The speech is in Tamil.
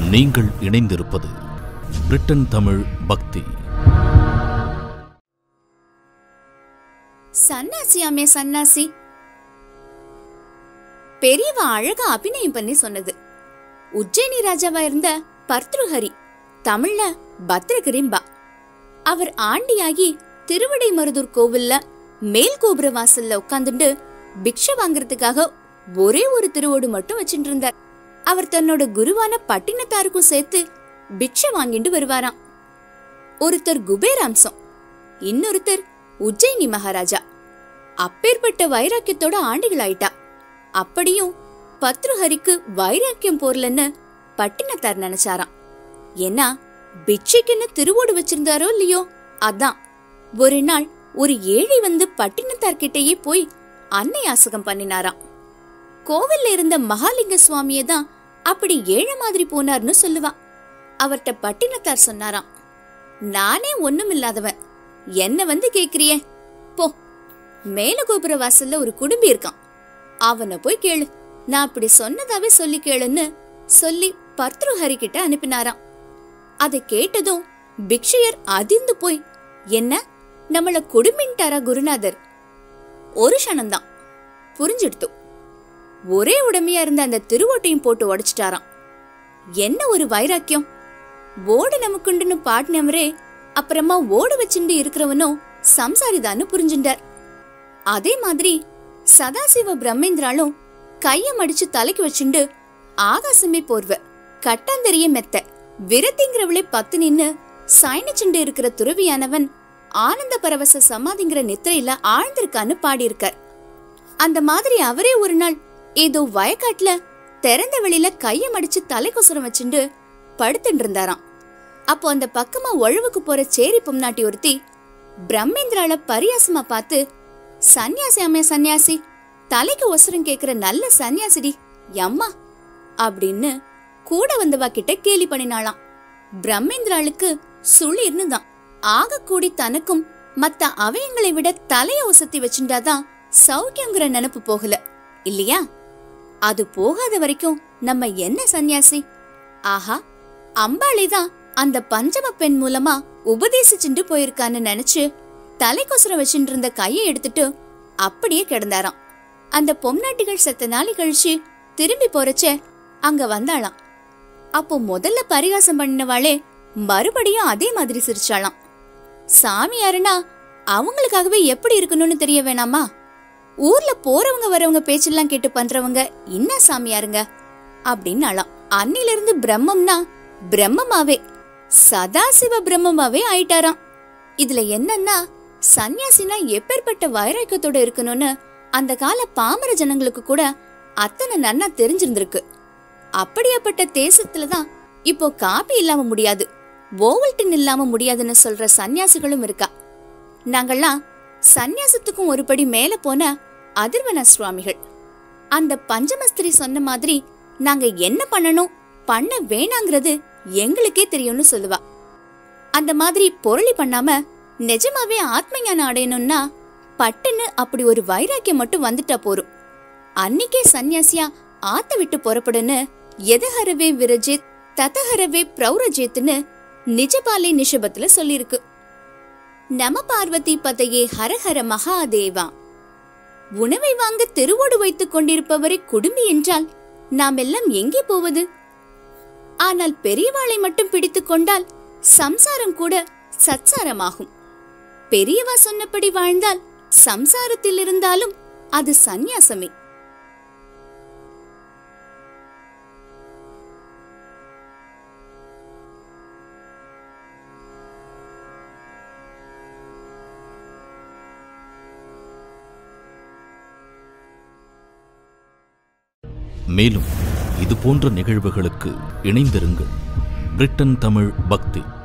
நீங்கள் இணைந்திருப்பது பிரிட்டன் தமிழ் பக்தி சன்னாசியாமே சன்னாசி பெரியவ அழகா அபிநயம் பண்ணி சொன்னது உஜ்ஜயினி ராஜாவா இருந்த பர்த்ருஹரி தமிழ்ல பத்ரகிரிம்பா அவர் ஆண்டியாகி திருவிடை மருதூர் கோவில்ல மேல் கோபுர வாசல்ல உட்கார்ந்துட்டு பிக்ஷை வாங்குறதுக்காக ஒரே ஒரு திருவோடு மட்டும் வச்சுட்டு இருந்தார் அவர் தன்னோட குருவான பட்டினத்தாருக்கும் சேர்த்து பிக்ஷை வாங்கிட்டு வருவாராம் ஒருத்தர் குபேராம்சம் இன்னொருத்தர் உஜ்ஜயினி மகாராஜா அப்பேற்பட்ட வைராக்கியத்தோட ஆண்டுகள் ஆயிட்டா அப்படியும் பத்ருஹரிக்கு வைராக்கியம் போர்லன்னு பட்டினத்தார் நினைச்சாராம் ஏன்னா பிட்சைக்குன்னு திருவோடு வச்சிருந்தாரோ இல்லையோ அதான் ஒரு நாள் ஒரு ஏழை வந்து பட்டினத்தார் கிட்டயே போய் அன்னை யாசகம் பண்ணினாராம் கோவில்ல இருந்த மகாலிங்க சுவாமியை தான் அப்படி ஏழை மாதிரி போனார்னு சொல்லுவா அவர்ட்ட பட்டினத்தார் சொன்னாராம் நானே ஒண்ணும் இல்லாதவன் என்ன வந்து கேக்குறியே போ மேல கோபுர வாசல்ல ஒரு குடும்பி இருக்கான் அவனை போய் கேளு நான் அப்படி சொன்னதாவே சொல்லி கேளுன்னு சொல்லி பர்த்ருஹரி கிட்ட அனுப்பினாராம் அதை கேட்டதும் பிக்ஷையர் அதிர்ந்து போய் என்ன நம்மள குடும்பின்ட்டாரா குருநாதர் ஒரு க்ஷணம்தான் புரிஞ்சிடுத்து ஒரே உடமையா இருந்த அந்த திருவோட்டையும் போட்டு உடைச்சிட்டாராம் என்ன ஒரு வைராக்கியம் ஓடு நமக்குண்டுன்னு பாடினவரே அப்புறமா ஓடு வச்சுண்டு இருக்கிறவனும் சம்சாரிதான்னு புரிஞ்சுண்டார் அதே மாதிரி சதாசிவ பிரம்மேந்திராலும் கைய மடிச்சு தலைக்கு வச்சுண்டு ஆகாசமே போர்வ கட்டாந்தெரிய மெத்த விரத்திங்கிறவளே பத்து நின்னு சாயணிச்சுண்டு இருக்கிற துறவியானவன் ஆனந்த பரவச சமாதிங்கிற நித்திரையில ஆழ்ந்திருக்கான்னு பாடியிருக்கார் அந்த மாதிரி அவரே ஒரு நாள் ஏதோ வயக்காட்டுல திறந்த வெளியில கைய மடிச்சு தலைக்கொசரம் வச்சுண்டு படுத்துட்டு இருந்தாராம் அப்போ அந்த பக்கமா ஒழுவுக்கு போற சேரி பொம்நாட்டி ஒருத்தி பிரம்மேந்திரால பரியாசமா பார்த்து சன்னியாசி அம்மே சன்னியாசி தலைக்கு ஒசரம் கேக்குற நல்ல சன்னியாசிடி எம்மா அப்படின்னு கூட வந்தவா கிட்ட கேலி பண்ணினாளாம் பிரம்மேந்திராளுக்கு சுளிர்னு தான் ஆக கூடி தனக்கும் மத்த அவயங்களை விட தலைய ஒசத்தி வச்சுட்டாதான் சௌக்கியங்கிற நினைப்பு போகல இல்லையா அது போகாத வரைக்கும் நம்ம என்ன சன்னியாசி ஆஹா அம்பாளே தான் அந்த பஞ்சம பெண் மூலமா உபதேசிச்சுட்டு போயிருக்கான்னு நினைச்சு தலைக்கொசரம் வச்சுட்டு இருந்த கையை எடுத்துட்டு அப்படியே கிடந்தாராம் அந்த பொம்நாட்டிகள் செத்த நாளை கழிச்சு திரும்பி போறச்சே அங்க வந்தாளாம் அப்போ முதல்ல பரிகாசம் பண்ணினவாளே மறுபடியும் அதே மாதிரி சிரிச்சாளாம் சாமியாருனா அவங்களுக்காகவே எப்படி இருக்கணும்னு தெரிய வேணாமா ஊர்ல போறவங்க வரவங்க பேச்செல்லாம் கேட்டு பண்றவங்க என்ன சாமியாருங்க அப்படின்னாலாம் அன்னில இருந்து பிரம்மம்னா பிரம்மமாவே சதாசிவ பிரம்மமாவே ஆயிட்டாராம் இதுல என்னன்னா சன்னியாசினா எப்பேற்பட்ட வைராக்கியத்தோட இருக்கணும்னு அந்த கால பாமர ஜனங்களுக்கு கூட அத்தனை நன்னா தெரிஞ்சிருந்திருக்கு அப்படியாப்பட்ட தேசத்துல தான் இப்போ காபி இல்லாம முடியாது ஓவல்டன் இல்லாம முடியாதுன்னு சொல்ற சன்னியாசிகளும் இருக்கா நாங்கெல்லாம் சந்நியாசத்துக்கும் ஒரு படி மேல போன அதிர்வன சுவாமிகள் அந்த பஞ்சமஸ்திரி சொன்ன மாதிரி நாங்க என்ன பண்ணணும் பண்ண வேணாங்கிறது எங்களுக்கே தெரியும்னு சொல்லுவா அந்த மாதிரி பொருளி பண்ணாம நிஜமாவே ஆத்ம ஞானம் அடையணும்னா பட்டுன்னு அப்படி ஒரு வைராக்கியம் மட்டும் வந்துட்டா போரும் அன்னிக்கே சந்நியாசியா ஆத்த விட்டு புறப்படுன்னு எதஹரவே விரஜித் ததஹரவே பிரௌரஜித்னு நிஜபாலை நிஷபத்துல சொல்லியிருக்கு நம பார்வதி பதையே ஹரஹர மகாதேவா உணவை வாங்க தெருவோடு வைத்துக் கொண்டிருப்பவரை குடுமி என்றால் நாம் எல்லாம் எங்கே போவது ஆனால் பெரியவாளை மட்டும் பிடித்துக் கொண்டால் சம்சாரம் கூட சத்சாரமாகும் பெரியவா சொன்னபடி வாழ்ந்தால் சம்சாரத்தில் இருந்தாலும் அது சந்நியாசமே மேலும் இது போன்ற நிகழ்வுகளுக்கு இணைந்திருங்கள் பிரிட்டன் தமிழ் பக்தி